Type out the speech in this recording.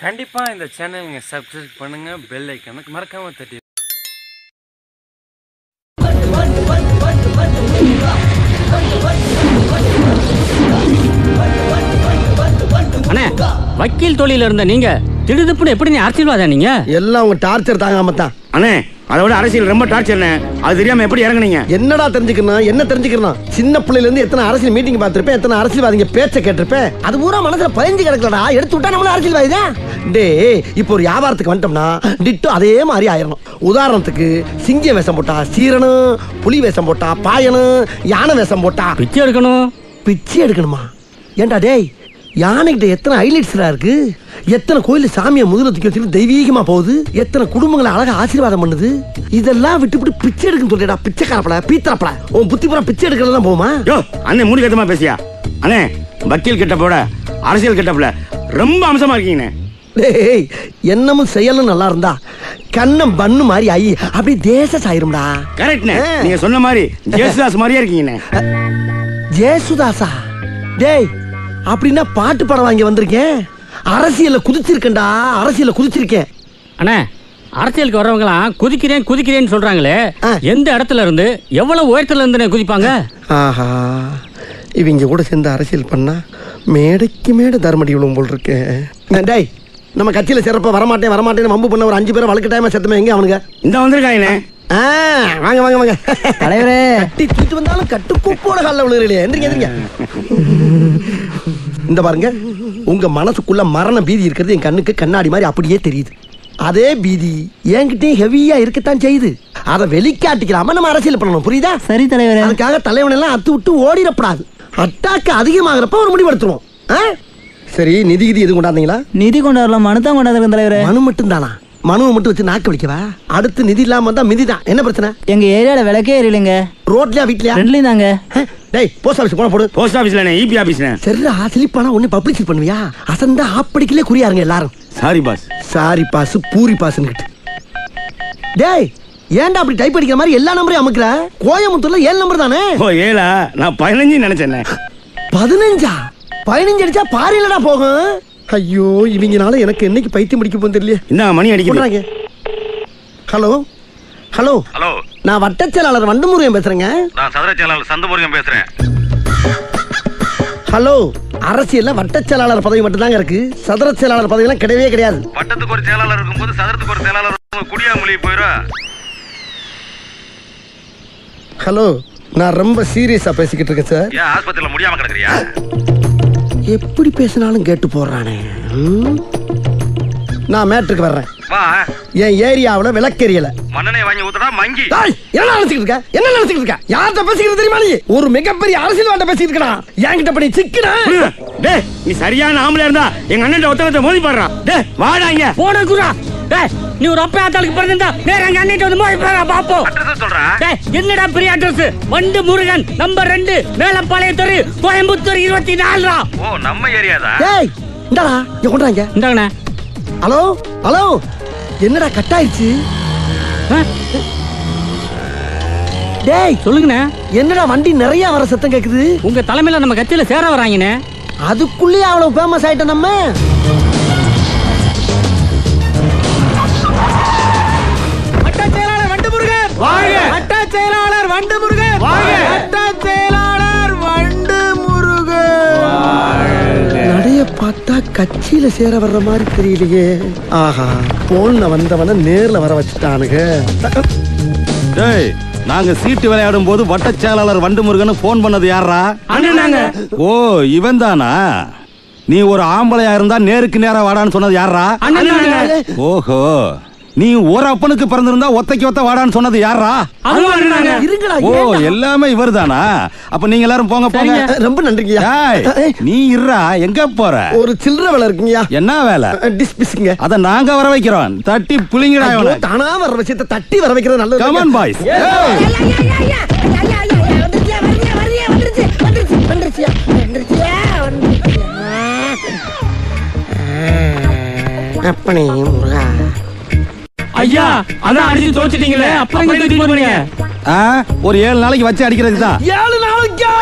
கண்டிப்பாக இந்த சேனல் நீங்கள் சப்ஸ்கிரைப் பண்ணுங்கள் பெல் ஐக்கானுக்கு மறக்காமல் தட்டி அண்ணே வக்கீல் தொழில இருந்த நீங்க திடுதுப்புன்னு எப்படி நீ அரசியல்வாதா நீங்க எல்லாம் உங்க டார்ச்சர் தாங்காம தான் அண்ணே அதை விட அரசியல் ரொம்ப டார்ச்சர்ண்ணே அது தெரியாம எப்படி இறங்குனீங்க என்னடா தெரிஞ்சுக்கணும் என்ன தெரிஞ்சுக்கணும் சின்ன பிள்ளையில இருந்து எத்தனை அரசியல் மீட்டிங் பார்த்திருப்பேன் எத்தனை அரசியல்வாதிங்க பேச்ச கேட்டிருப்பேன் அது பூரா மனசுல பதிஞ்சு கிடக்கலடா எடுத்து விட்டா நம்மளும் அரசியல்வாதி தான் டேய் இப்போ ஒரு வியாபாரத்துக்கு வந்துட்டோம்னா டிட்டோ அதே மாதிரி ஆயிரணும் உதாரணத்துக்கு சிங்க வேஷம் போட்டா சீரனும் புலி வேஷம் போட்டா பாயனும் யானை வேஷம் போட்டா பிச்சை எடுக்கணும் பிச்சை எடுக்கணுமா ஏன்டா டேய் யானைகிட்ட எத்தனை ஹைலைட்ஸ்டா இருக்கு எத்தனை கோயில சாமியை முதல்ல தூக்கி வச்சுட்டு தெய்வீகமா போகுது எத்தனை குடும்பங்களை அழகா ஆசீர்வாதம் பண்ணுது இதெல்லாம் விட்டுவிட்டு பிச்சை எடுக்குன்னு சொல்லிடா பிச்சைக்காரப்பட பீத்தரப்பட உன் புத்தி பூரா பிச்சை எடுக்கிறது தான் போமா யோ அண்ணே மூணு கத்தமா பேசியா அண்ணே வக்கீல் கிட்டப்போட அரசியல் கிட்டப்புல ரொம்ப அம்சமா இருக்கீங்கண்ணே டேய் என்னமும் செயலும் நல்லா இருந்தா கண்ணம் பண்ணு மாதிரி ஆயி அப்படியே தேச சாயிரும்டா கரெக்ட்ண்ணே ஆ. நீங்க சொன்ன மாதிரி ஜேசுதாஸ் மாதிரியே இருக்கீங்கண்ணே ஜேசுதாசா டேய் அப்படின்னா பாட்டு படம் வாங்கி வந்திருக்கேன் அரசியல்ல குதிச்சிருக்கேன்டா அரசியல்ல குதிச்சிருக்கேன் அண்ணே அரசியலுக்கு வர்றவங்களாம் குதிக்கிறேன் குதிக்கிறேன்னு சொல்றாங்களே ஆ. எந்த இடத்துல இருந்து எவ்வளவு உயரத்துல இருந்து குதிப்பாங்க ஆஹா இவங்க கூட சேர்ந்து அரசியல் பண்ணா மேடைக்கு மேடை தர்மடி விழுவும் போல் இருக்கேன் டேய் நம்ம கட்சியில சிறப்பா வரமாட்டேன் வரமாட்டேன்னு வம்பு பண்ண ஒரு அஞ்சு பேரை வழக்கு டைமா செத்துமே எங்க அவனுங்க இந்த வந்திருக்காங்கண்ணே ஆ, வாங்க வாங்க வாங்க தலைவரே கட்டி தூக்கிட்டு வந்தாலும் கட்டு கூப்போட காலில் விழுகிறீங்களே எந்திரிங்க எந்திரிங்க இந்த பாருங்க உங்க மனசுக்குள்ள மரண பீதி இருக்கிறது என் கண்ணுக்கு கண்ணாடி மாதிரி அப்படியே தெரியுது அதே பீதி என்கிட்டயும் ஹெவியா இருக்கத்தான் செய்யுது அதை வெளிக்காட்டிக்கலாம நம்ம அரசியல் பண்ணணும் புரியுதா சரி தலைவரே அதுக்காக தலைவன் எல்லாம் அத்து விட்டு ஓடிடப்படாது அட்டாக்கு அதிகமாகிறப்ப ஒரு முடிவெடுத்துருவோம் ஆ? சரி நிதி கிதி எதுவும் கொண்டாந்தீங்களா நிதி கொண்டு வரலாம் மனு தான் கொண்டாந்துருக்கேன் தலைவரே மனு மட்டும் தானா மனுவை மட்டும் வச்சு நாக்க வலிக்கவா அடுத்து நிதி இல்லாம வந்தா மிதி தான் என்ன பிரச்சனை எங்க ஏரியால விளக்கே எரியலைங்க ரோட்லயா வீட்லயா ரெண்டுலயும் தாங்க ஆ? டேய் போஸ்ட் ஆபீஸ் போன போடு போஸ்ட் ஆபீஸ்ல இபி ஆபீஸ்ண்ணே சரிடா சிலிப்பானா ஒண்ணு பப்ளிசிட்டி பண்ணுவியா அசந்தா ஆப்படிக்கலே குறியாருங்க எல்லாரும் சாரி பாஸ் சாரி பாஸ் பூரி பாஸ்னு டேய் ஏன்டா அப்படி டைப் அடிக்கிற மாதிரி எல்லா நம்பரையும் அமுக்குற கோயம்புத்தூர்ல ஏழு நம்பர் தானே ஓ ஏழா நான் பதினஞ்சு நினைச்சேண்ணே பதினஞ்சா பதினஞ்சு அடிச்சா பாரிலடா போகும் ஐயோ இவங்கனால எனக்கு என்னைக்கு பைத்தியம் பிடிக்க போகுது தெரியல இந்த மணி அடிக்குது சொல்றாங்க ஹலோ ஹலோ ஹலோ நான் வட்டச் செயலாளர் வண்டமுருகன் பேசுறேங்க நான் சதுர செயலாளர் சந்தமுருகன் பேசுறேன் ஹலோ அரசியல்ல வட்டச் செயலாளர் பதவி மட்டும்தாங்க இருக்கு சதுர செயலாளர் பதவி எல்லாம் கிடையவே கிடையாது வட்டத்துக்கு ஒரு செயலாளர் இருக்கும்போது சதுரத்துக்கு ஒரு செயலாளர் இருக்கும்போது குடியா மொழி போயிடும் ஹலோ நான் ரொம்ப சீரியஸா பேசிக்கிட்டு இருக்கேன் சார் ஏன் ஆஸ்பத்திரியில முடியாம கிடக்குறியா எப்படி பேசினாலும் கேட்டு போடுறானே ம்? நான் மேட்ருக்கு வர்றேன் வா என் ஏரியாவுல விளக்கெரியல மண்ணெண்ணெய் வாங்கி ஊத்துனா மங்கி டேய், என்ன நினைச்சுக்கிட்டு இருக்க என்ன நினைச்சுக்கிட்டு இருக்க யார்கிட்ட பேசிக்கிறது தெரியுமா நீ ஒரு மிகப்பெரிய அரசியல்வாட்ட பேசிட்டு இருக்கா என்கிட்ட பண்ணி சிக்கனா டே நீ சரியான ஆம்பளை இருந்தா எங்க அண்ணன் ஒருத்தவத்தை மோதி பாடுறான் டே வாடா இங்க போன குரா டேய் நீ ஒரு அப்பா ஆத்தாளுக்கு பிறந்திருந்தா நேர எங்க அண்ணிட்டு வந்து மோதி பாரா பாப்போம் அட்ரஸ் சொல்றேன் டேய் என்னடா பெரிய அட்ரஸ் வண்டு முருகன் நம்பர் ரெண்டு மேலப்பாளைய தெரு கோயம்புத்தூர் இருபத்தி நாலுடா ஓ நம்ம ஏரியா தான் டேய் இந்தாடா இங்க கொண்டாங்க இந்தாங்கண்ணே ஹலோ ஹலோ என்னடா கட் ஆயிடுச்சு ஆ, டேய் சொல்லுங்கண்ணே என்னடா வண்டி நிறைய வர சத்தம் கேக்குது உங்க தலைமையில நம்ம கட்சியில சேர வராங்கண்ணே அதுக்குள்ளேயே அவ்வளவு ஃபேமஸ் ஆயிட்டோம் நம்ம நடைய பார்த்தா கட்சியில சேர வர்ற மாதிரி தெரியலையே ஆஹா போன்ல வந்தவன நேர்ல வர வச்சுட்டானுங்க டேய் நாங்க சீட்டு விளையாடும் போது வட்டச் செயலாளர் வண்டு முருகன் போன் பண்ணது யாரா அண்ணனாங்க ஓ இவன் தானா நீ ஒரு ஆம்பளையா இருந்தா நேருக்கு நேரா வாடான்னு சொன்னது யாரா அண்ணனாங்க ஓஹோ நீ ஒரு அப்பனுக்கு பிறந்திருந்தா ஒத்தைக்கு ஒத்த வாடான்னு சொன்னது யாரா அதுவும் அண்ணனாங்க இருங்கடா ஓ ஏன்டா? எல்லாமே இவர்தானா அப்ப நீங்க எல்லாரும் போங்க போங்க ரொம்ப நன்றிங்கய்யா டேய், ஏய், நீ இருடா எங்க போற ஒரு சில்லற வேலை இருக்குங்கய்யா என்ன வேலை டிஸ்பிஸ்ங்க அத நாங்க வர வைக்கிறோம் தட்டி புளிங்கடா ஐயோ, இவனை தானா வர விஷயத்தை தட்டி வர வைக்கிறது நல்லது கமான் பாய்ஸ் அப்பனே முருகா ஐயா அதான் அடிச்சு தோச்சிட்டீங்களே அப்புறம் எங்க தூக்கிட்டு போறீங்க ஒரு ஏழு நாளைக்கு வச்சு அடிக்கிறதுக்கு தான் ஏழு நாளைக்கா